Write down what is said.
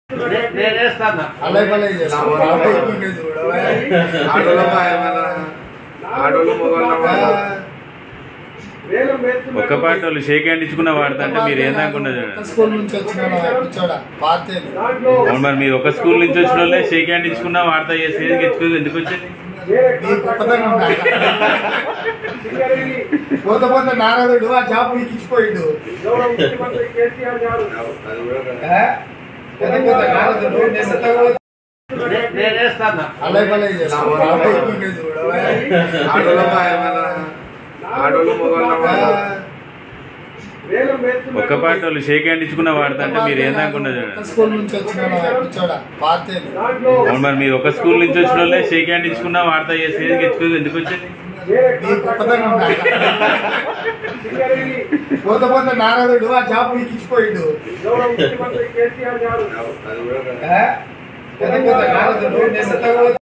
నే- నేనేస్తాను అలాగే అలాగే చేస్తాం అయిపోయింది చూడవా ఆడోళ్ళమా ఏమైనా ఆడోళ్ళు మొగోళ్ళమా ఒక్క పాట వాళ్ళు షేక్ హ్యాండ్ ఇచ్చుకున్న వాడతంటే మీరు ఏందనుకున్నది ఒక్క స్కూల్ నుంచి వచ్చినాడు పిచ్చోడా పార్తీలు అవును మరి మీరు ఒక స్కూల్ నుంచి వచ్చిన వాళ్ళే షేక్ హ్యాండ్ ఇచ్చుకున్నా వాడతా చేసి ఎందుకు ఇచ్చుకో ఎందుకు వచ్చేది నీ గొప్పతనం కాదు. పోత పోత నారదుడు ఆ జాబ్ మీకు ఇచ్చిపోయిండు అది కూడా ఆ? పోత పోత నారదుడు నేను ఎత్తకపోతే నే- నేనేస్తాను అలాగే అలాగే చేస్తాం అయిపోయింది చూడవా ఆడోళ్ళమా ఏమైనా ఆడోళ్ళు మొగోళ్ళమా ఒక్క పాట వాళ్ళు షేక్ హ్యాండ్ ఇచ్చుకున్న వాడతంటే మీరు ఏందనుకున్నది ఒక్క స్కూల్ నుంచి వచ్చినాడు పిచ్చోడా పార్తీలు అవును మరి మీరు ఒక స్కూల్ నుంచి వచ్చిన వాళ్ళే షేక్ హ్యాండ్ ఇచ్చుకున్నా వాడతా చేసి ఎందుకు ఇచ్చుకో ఎందుకు వచ్చేది నీ గొప్పతనం కాదు. పోత పోత నారదుడు ఆ జాబ్ మీకు ఇచ్చిపోయిండు అది కూడా ఆ? పోత పోత నారదుడు నేను ఎత్తకపోతే